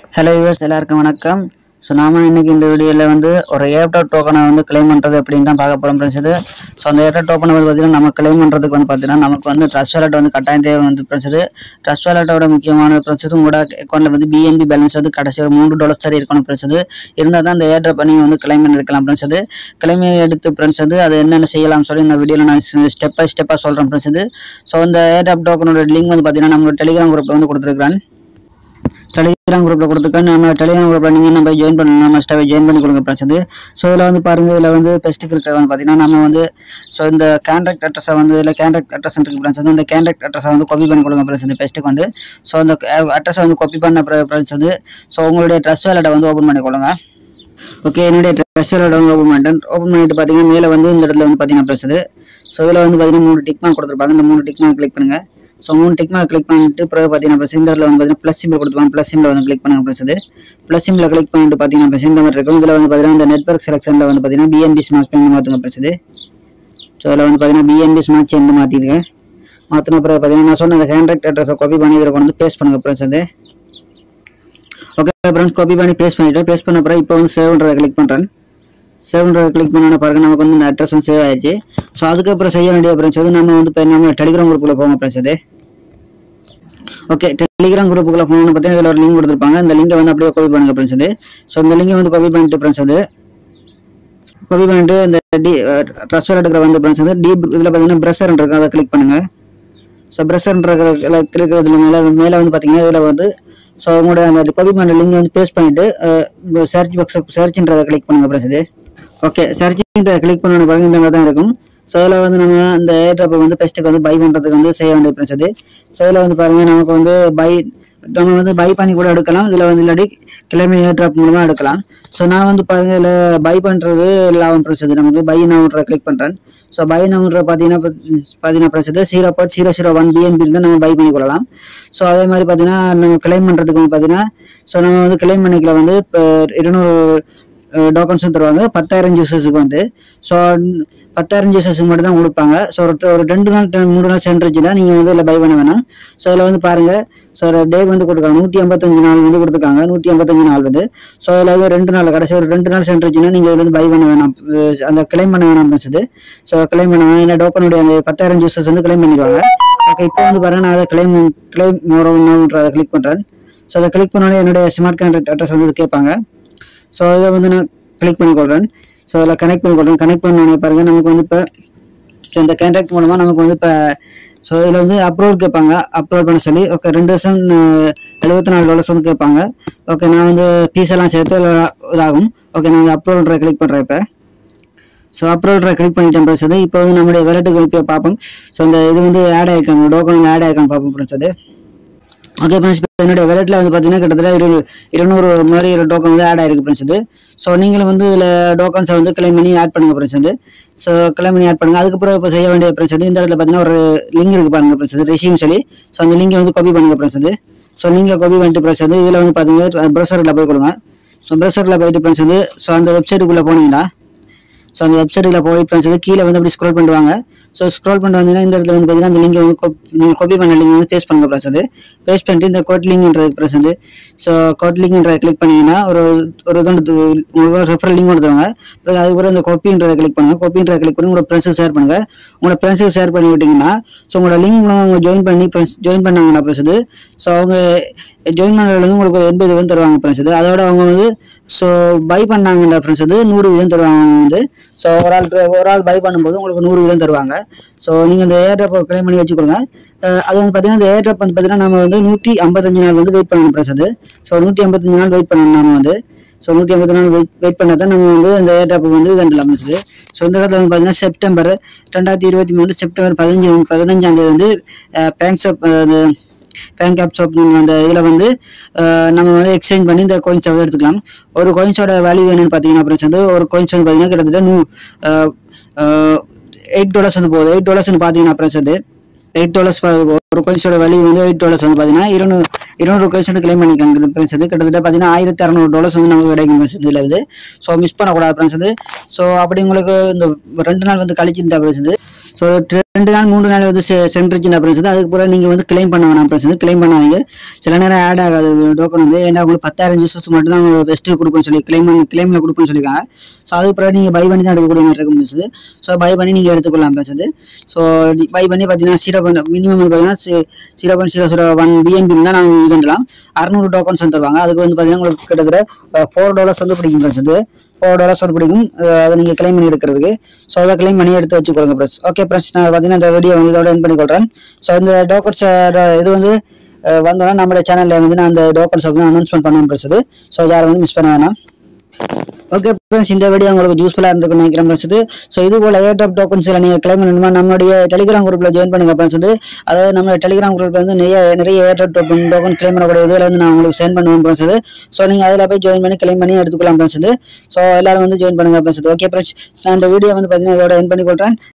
hello US எல்லாருக்கும் வணக்கம் so நாம இன்னைக்கு இந்த வீடியோவில் வந்து ஒரு ஏர்டாப் டோக்கனை வந்து கிளைம் பண்ணுறது அப்படின்னு தான் பார்க்க போகிறோம் ஃப்ரெண்ட்ஸ் இது ஸோ அந்த ஏர்டாப் டோக்கனை வந்து பார்த்தீங்கன்னா நம்ம கிளைம் பண்ணுறதுக்கு வந்து பார்த்தீங்கன்னா நமக்கு வந்து ட்ரஸ்ட் வாலெட் வந்து கட்டாயம் தேவை வந்து ஃப்ரெண்ட்ஸ் இது ட்ரஸ்ட் வாலெட்டோட முக்கியமான ஃப்ரெண்ட்ஸ் இது உங்களோட அக்கௌண்ட்டில் வந்து பிஎன்பி பேலன்ஸ் வந்து கடைசி ஒரு மூன்று டாலர்ஸ் சரி இருக்கணும் ஃப்ரெண்ட்ஸ் இது இருந்தால் தான் அந்த ஏர்டாப் நீங்கள் வந்து கிளைம் பண்ணி எடுக்கலாம் ஃப்ரெண்ட்ஸ் இது கிளைம் எடுத்து ஃப்ரெண்ட்ஸ் வந்து அது என்னென்ன செய்யலாம்னு சொல்லி இந்த வீடியோவில் நான் ஸ்டெப் பை ஸ்டெப்பாக சொல்கிறேன் ஃப்ரெண்ட்ஸ் இது ஸோ இந்த ஏர்டாப் டோக்கனோட லிங்க் வந்து பார்த்தீங்கன்னா நம்மளோட டெலிகிராம் குரூப்பில் வந்து கொடுத்துருக்குறேன் டெலிகிராம் குரூப்பில் கொடுத்துக்க நம்ம டெலிகிராம் குரூப்பில் நீங்கள் நம்ம ஜாயின் பண்ணணும் நம்ம ஸ்டாவை ஜாயின் பண்ணி கொடுங்க பிரச்சனை ஸோ இதில் வந்து பாருங்கள் இதில் வந்து பெஸ்ட்டுக்கு இருக்க வந்து பார்த்தீங்கன்னா நம்ம வந்து ஸோ இந்த கேண்ட்ராக்ட் அட்ரஸை வந்து இதில் கேண்ட்ராக்ட் அட்ரஸ் இருக்கு ஃப்ரெண்ட்ஸ் வந்து இந்த கேண்ட்ராக்ட் அட்ரஸை வந்து காப்பி பண்ணி கொடுங்க ஃப்ரெண்ட்ஸ் இந்த பெஸ்ட்டுக்கு வந்து ஸோ அந்த அட்ரஸை வந்து காப்பி பண்ண ஃப்ரெண்ட்ஸ் வந்து ஸோ உங்களுடைய ட்ரெஸ் வேலட்டை வந்து ஓப்பன் பண்ணி கொள்ளுங்க ஓகே என்னுடைய ட்ரெஸ் வேலட்டை வந்து ஓப்பன் பண்ணிட்டேன் ஓப்பன் பண்ணிட்டு பார்த்தீங்கன்னா மேலே வந்து இந்த இடத்துல வந்து பார்த்தீங்கன்னா ப்ளஸ் இது ஸோ இதில் வந்து பார்த்தீங்கன்னா மூணு டிக் மார்க் கொடுத்துருப்பாங்க இந்த மூணு டிக் மார்க் கிளிக் பண்ணுங்கள் ஸோ மூணு டிக் மார்க் கிளிக் பண்ணிட்டு பிறகு பார்த்தீங்கன்னா ப்ளஸ் இந்த இடத்துல வந்து பார்த்தீங்கன்னா ப்ளஸ் சிம்பிள் கொடுத்துருப்பாங்க ப்ளஸ் சிம்பிள் வந்து கிளிக் பண்ணுங்க ப்ளஸ் இது ப்ளஸ் சிம்பிள் கிளிக் பண்ணிட்டு பார்த்தீங்கன்னா ப்ளஸ் இந்த மாதிரி இருக்கும் இதில் வந்து பார்த்தீங்கன்னா இந்த நெட்ஒர்க் செலெக்ஷனில் வந்து பார்த்தீங்கன்னா பிஎன்பி ஸ்மார்ட் பெயின் மாற்றுங்க ப்ளஸ் இது ஸோ இதில் வந்து பார்த்தீங்கன்னா பிஎன்பி ஸ்மார்ட் செயின் மாற்றிருக்கேன் மாற்றின பிறகு பார்த்தீங்கன்னா நான் சொன்ன அந்த ஹேண்ட்ராக்ட் அட்ரஸை காப்பி பண்ணி இதில் கொண்டு வந்து பேஸ்ட் பண்ணுங்க ப்ளஸ் அது ஓகே ஃப்ரெண்ட்ஸ் காப்பி பண்ணி பேஸ்ட் பண்ணிவிட்டு பேஸ்ட் பண்ண பிறகு இப்போ வந்து சேவ்ன்றதை கிளிக் பண்ணுறேன் சேவ்ன்றதை கிளிக் பண்ணோட பாருங்க நமக்கு வந்து இந்த அட்ரஸ் வந்து சேவ் ஆயிடுச்சு ஸோ அதுக்கப்புறம் செய்ய வேண்டிய ஃப்ரெண்ட்ஸ் வந்து நம்ம வந்து இப்போ நம்ம டெலிகிராம் குரூப்பில் போவோம் ஃப்ரெண்ட்ஸ் அது ஓகே டெலிகிராம் குரூப்புக்குள்ள போகணும்னு பார்த்தீங்கன்னா இதில் ஒரு லிங்க் கொடுத்துருப்பாங்க இந்த லிங்கை வந்து அப்படியே காப்பி பண்ணுங்க ஃப்ரெண்ட்ஸ் அது ஸோ இந்த லிங்கை வந்து காப்பி பண்ணிட்டு ஃப்ரெண்ட்ஸ் அது காப்பி பண்ணிட்டு இந்த டி ட்ரெஸ் எடுக்கிற வந்து ஃப்ரெண்ட்ஸ் வந்து டி இதில் பார்த்தீங்கன்னா ப்ரெஷர் இருக்கு அதை கிளிக் பண்ணுங்கள் ஸோ ப்ரெஷர்ன்ற இருக்கிறதுல மேலே மேலே வந்து பார்த்தீங்கன்னா இதில் வந்து ஸோ உங்களோட அந்த காப்பி பண்ண லிங்க் வந்து பேஸ்ட் பண்ணிட்டு உங்கள் சர்ச் பாக்ஸ் சர்ச்ன்றதை கிளிக் பண்ணுங்க ப்ரெஸ் இது ஓகே சர்ச்சின்ற கிளிக் பண்ண பாருங்க இந்த மாதிரி தான் இருக்கும் ஸோ இதில் வந்து நம்ம அந்த ஏர்ட்ராப்பை வந்து பெஸ்ட்டுக்கு வந்து பை பண்ணுறதுக்கு வந்து செய்ய வேண்டிய ஃப்ரெண்ட்ஸ் அது ஸோ இதில் வந்து பாருங்க நமக்கு வந்து பை நம்ம வந்து பை பண்ணி கூட எடுக்கலாம் இதில் வந்து இல்லாட்டி கிளம்பி ஏர்ட்ராப் மூலமாக எடுக்கலாம் ஸோ நான் வந்து பாருங்க இதில் பை பண்ணுறது லாபம் ப்ரெஸ் அது நமக்கு பை நவுன்ற கிளிக் பண்ணுறேன் ஸோ பை நவுன்ற பார்த்தீங்கன்னா பார்த்தீங்கன்னா ப்ரெஸ் இது zero point zero zero one BNB இருந்தால் நம்ம பை பண்ணி கொள்ளலாம் ஸோ அதே மாதிரி பார்த்தீங்கன்னா நம்ம கிளைம் பண்ணுறதுக்கு வந்து பார்த்தீங்கன்னா ஸோ நம்ம வந்து கிளைம் பண்ணிக்கல வந்து இப்போ இருநூறு டோக்கன்ஸும் தருவாங்க பத்தாயிரம் ஜூசஸுக்கு வந்து ஸோ பத்தாயிரம் ஜூசஸுக்கு மட்டும் தான் கொடுப்பாங்க ஸோ ஒரு ஒரு ரெண்டு நாள் ட- மூணு நாள் சென்றுச்சுன்னா நீங்கள் வந்து இதில் பை பண்ண வேணாம் ஸோ இதில் வந்து பாருங்கள் ஸோ டே வந்து கொடுத்துருக்காங்க நூற்றி ஐம்பத்தஞ்சு நாள் வந்து கொடுத்துருக்காங்க நூற்றி ஐம்பத்தஞ்சு நாள் வந்து ஸோ அதில் வந்து ரெண்டு நாள் கடைசி ஒரு ரெண்டு நாள் சென்றுச்சுன்னா நீங்கள் இதில் வந்து பை பண்ண வேணாம் அஹ் அந்த கிளைம் பண்ண வேணாம் பேசுது ஸோ கிளைம் பண்ண வேணாம் ஏன்னா டோக்கனுடைய அந்த பத்தாயிரம் ஜூசஸ் வந்து கிளைம் பண்ணிடுவாங்க ஓகே இப்போ வந்து பாருங்க நான் அதை கிளைம் கிளைம் அதை கிளிக் பண்ணுறேன் ஸோ அதை கிளிக் பண்ணோடனே என்னுடைய ஸ்மார்ட் கான்ட்ராக்ட் அட்ரஸ் வந்து கேட்பாங்க ஸோ இதை வந்து நான் கிளிக் பண்ணி கொள்கிறேன் ஸோ அதில் கனெக்ட் பண்ணி கொள்கிறேன் கனெக்ட் பண்ண பாருங்க நமக்கு வந்து இப்போ ஸோ இந்த கான்ட்ராக்ட் மூலமாக நமக்கு வந்து இப்போ ஸோ இதில் வந்து அப்ரூவல் கேட்பாங்க அப்ரூவல் பண்ண சொல்லி ஓகே ரெண்டு வருஷம் எழுபத்தி நாலு டாலர்ஸ் வந்து கேட்பாங்க ஓகே நான் வந்து ஃபீஸ் எல்லாம் சேர்த்து இதுல இதாகும் ஓகே நான் அப்ரூவல்ன்ற கிளிக் பண்ணுறேன் இப்போ ஸோ அப்ரூவல்ற கிளிக் பண்ணிட்டேன் ப்ளஸ் அது இப்போ வந்து நம்மளுடைய விளையாட்டுக்கு இப்போ பார்ப்போம் ஸோ இந்த இது வந்து ஆட் ஆயிருக்காங்க டோக்கன் ஆட் ஆயிருக்கான்னு பார்ப்போம் ஃப்ரெண்ட்ஸ் அது ஓகே ஃப்ரெண்ட்ஸ் இப்போ என்னுடைய வெலட்டில் வந்து பார்த்தீங்கன்னா கிட்டத்தட்ட இரு இருநூறு மாதிரி ஒரு டோக்கன் வந்து ஆட் ஆயிருக்கு ஃப்ரெண்ட்ஸ் இது ஸோ நீங்களும் வந்து இதில் டோக்கன்ஸை வந்து கிளைம் பண்ணி ஆட் பண்ணுங்க ஃப்ரெண்ட்ஸ் வந்து ஸோ கிளைம் பண்ணி ஆட் பண்ணுங்க அதுக்கப்புறம் இப்போ செய்ய வேண்டிய ஃப்ரெண்ட்ஸ் வந்து இந்த இடத்துல பார்த்தீங்கன்னா ஒரு லிங்க் இருக்கு பாருங்க ஃப்ரெண்ட்ஸ் வந்து ரெசியூம் சொல்லி ஸோ அந்த லிங்கை வந்து காப்பி பண்ணுங்க ஃப்ரெண்ட்ஸ் வந்து ஸோ நீங்கள் காப்பி பண்ணிட்டு ஃப்ரெண்ட்ஸ் வந்து இதில் வந்து பார்த்தீங்கன்னா ப்ரௌசரில் போய் கொடுங்க ஸோ ப்ரௌசரில் போயிட்டு ஃப்ரெண்ட்ஸ் வந்து ஸோ அந்த வெப்சைட்டுக்குள்ளே போனீங்கன்னா ஸோ அந்த வெப்சைட்டில் போய் ஃப்ரெண்ட்ஸ் வந்து கீழே வந்து அப்படி ஸ்க்ரோல் பண்ணுவாங்க ஸோ ஸ்க்ரோல் பண்ணிட்டு வந்தீங்கன்னா இந்த இடத்துல வந்து பார்த்தீங்கன்னா அந்த லிங்கை வந்து நீங்கள் காப்பி பண்ண லிங்க் வந்து பேஸ்ட் பண்ணுங்க ப்ளஸ் அது பேஸ்ட் பண்ணிட்டு இந்த கோட் லிங்க்ன்றது ப்ளஸ் வந்து ஸோ கோட் லிங்க்ன்றதை கிளிக் பண்ணீங்கன்னா ஒரு ஒரு இது ஒன்று து- உங்களுக்கு ரெஃபரல் லிங்க் ஒன்று தருவாங்க பிறகு அதுக்கப்புறம் இந்த காப்பின்றதை கிளிக் பண்ணுங்க காப்பின்றதை கிளிக் பண்ணி உங்களோட ஃப்ரெண்ட்ஸுக்கு ஷேர் பண்ணுங்க உங்களோட ஃப்ரெண்ட்ஸுக்கு ஷேர் பண்ணி விட்டீங்கன்னா ஸோ உங்களோட லிங்க் மூலம் அவங்க ஜாயின் பண்ணி ஃப்ரெண்ட்ஸ் ஜாயின் பண்ணாங்கன்னா ப்ளஸ் இது ஸோ அவங்க ஜாயின் பண்ணுறது வந்து உங்களுக்கு ஒரு எண்பது வீதம் தருவாங்க ஃப்ரெண்ட்ஸ் இது அதோட அவங்க வந்து ஸோ பை பண்ணாங்கன்ற ஃப்ரெண்ட்ஸ் வந்து நூறு வீதம் தருவாங்க அவங்க வந்து ஸோ ஒரு ஆள் ஒரு ஆள் பை பண்ணும்போது உங்களுக்கு நூறு வீதம் தருவாங்க ஸோ நீங்கள் இந்த ஏர்ட்ராப் கிளைம் பண்ணி வச்சுக்கொடுங்க அஹ் அது வந்து பார்த்தீங்கன்னா இந்த ஏர்ட்ராப் வந்து பார்த்தீங்கன்னா நம்ம வந்து நூற்றி ஐம்பத்தஞ்சு நாள் வந்து வெயிட் பண்ணணும் ஃப்ரெண்ட்ஸ் அது ஸோ நூற்றி ஐம்பத்தஞ்சு நாள் வெயிட் பண்ணணும் நம்ம வந்து ஸோ நூற்றி ஐம்பத்தி நாள் வெயிட் வெயிட் பண்ணால் தான் நம்ம வந்து அந்த ஏர்ட்ராப் வந்து இது அமைச்சது ஸோ இந்த இடத்துல வந்து பார்த்தீங்கன்னா செப்டம்பர் ரெண்டாயிரத்தி இருபத்தி மூணு செப்டம்பர் பதினஞ்சு பதினஞ்சாம் தேதி வந்து பேங்க் ஷாப் அது பேங்க் ஆப் ஷாப் அந்த இதில் வந்து அஹ், நம்ம வந்து எக்ஸ்சேஞ்ச் பண்ணி இந்த கோயின்ஸை வந்து எடுத்துக்கலாம் ஒரு கோயின்ஸோட வேல்யூ என்னன்னு பார்த்தீங்கன்னா அப்புறம் வந்து ஒரு கோயின்ஸ் வந்து பார்த்தீங்கன்னா கிட்டத்தட்ட நூ எயிட் டாலர்ஸ் வந்து போகுது எயிட் டாலர்ஸ்னு பார்த்தீங்கன்னா அப்புறம் வந்து எயிட் டாலர்ஸ் ஒரு கோயின்ஸோட வேல்யூ வந்து எயிட் டாலர்ஸ் வந்து பார்த்தீங்கன்னா இருநூறு இருநூறு கோயின்ஸ் வந்து கிளைம் பண்ணிக்காங்க ஃப்ரெண்ட்ஸ் வந்து கிட்டத்தட்ட பார்த்தீங்கன்னா ஆயிரத்தி அறநூறு டாலர்ஸ் வந்து நமக்கு கிடைக்கும் ஃப்ரெண்ட்ஸ் இதில் வந்து ஸோ மிஸ் பண்ணக்கூடாது ஃப்ரெண்ட்ஸ் வந்து ஸோ அப்படி உங்களுக்கு இந்த ரெண்டு நாள் வந்து கழிச்சிருந்தா ஃப்ரெண்ட்ஸ் வந்து ஸோ ரெண்டு நாள் மூணு நாள் வந்து செ- சென்றுச்சுன்னா ஃப்ரெண்ட்ஸ் வந்து அதுக்கு பிறகு நீங்கள் வந்து கிளைம் பண்ண வேணாம் ஃப்ரெண்ட்ஸ் வந்து கிளைம் பண்ணாதீங்க சில நேரம் ஆட் ஆகாது டோக்கன் வந்து ஏன்னா உங்களுக்கு பத்தாயிரம் ஜூசஸ் மட்டும் தான் பெஸ்ட்டு கொடுக்குன்னு சொல்லி கிளைம் பண்ணி கிளைமில் கொடுக்குன்னு சொல்லியிருக்காங்க ஸோ அதுக்கு பிறகு நீங்கள் பை பண்ணி தான் எடுக்கக்கூடிய மாதிரி இருக்கும் ஃப்ரெண்ட்ஸ் ஸோ பை பண்ணி நீங்கள் எடுத்துக்கொள்ளலாம் ஃப்ரெண்ட்ஸ் வந்து ஸோ பை பண்ணி பார்த்தீங்கன்னா ஜீரோ பாயிண்ட் மினிமம் வந்து பார்த்தீங்கன்னா zero point zero zero one BNB தான் நம்ம இது பண்ணலாம் அறுநூறு டோக்கன்ஸ் வந்து தருவாங்க அதுக்கு வந்து பார்த்தீங்கன்னா உங்களுக்கு கிட்டத்தட்ட ஃபோர் டாலர்ஸ் வந்து பிடிக்கும் ஃப்ரெண்ட்ஸ் வந்து ஃபோர் டாலர்ஸ் வந்து பிடிக்கும் அஹ் அதை நீங்கள் கிளைம் பண்ணி எடுக்கிறதுக்கு ஸோ அதை கிளைம் பண்ணி எடுத்து வச்சுக்கொள்ளுங்க ஃப்ரெண்ட்ஸ் ஓகே ஃப்ரெண்ட்ஸ் நான் பார்த்தீங்கன்னா இந்த வீடியோ வந்து இதோட என் பண்ணிக்கொள்கிறேன் ஸோ இந்த டோக்கன்ஸ் இது வந்து அஹ் வந்தோன்னா நம்மளோட சேனலில் வந்து நான் அந்த டோக்கன்ஸ் வந்து அனௌன்ஸ்மெண்ட் பண்ண முடிச்சது ஸோ யாரும் வந்து மிஸ் பண்ண வேணாம் ஓகே ஃப்ரெண்ட்ஸ் இந்த வீடியோ உங்களுக்கு யூஸ்ஃபுல்லாக இருந்திருக்கும்னு நினைக்கிறேன் ஃப்ரெண்ட்ஸ் இது ஸோ இது போல் ஏர்டாப் டோக்கன்ஸில் நீங்கள் கிளைம் பண்ணணுமா நம்மளுடைய டெலிகிராம் குரூப்பில் ஜாயின் பண்ணுங்க ஃப்ரெண்ட்ஸ் வந்து அதாவது நம்ம டெலிகிராம் குரூப்பில் வந்து நிறைய நிறைய ஏர்டாப் டோக்கன் டோக்கன் கிளைம் பண்ணக்கூடிய இதில் வந்து நான் உங்களுக்கு சென்ட் பண்ணுவேன் ஃப்ரெண்ட்ஸ் இது ஸோ நீங்கள் அதில் போய் ஜாயின் பண்ணி கிளைம் பண்ணி எடுத்துக்கலாம் ஃப்ரெண்ட்ஸ் இது ஸோ எல்லாரும் வந்து ஜாயின் பண்ணுங்க ஃப்ரெண்ட்ஸ் ஓகே ஃப்ரெண்ட்ஸ் நான் இந்த வீடியோ வந்து பார்த்தீங்கன்னா இதோட என் பண்ணி கொள்கிறேன்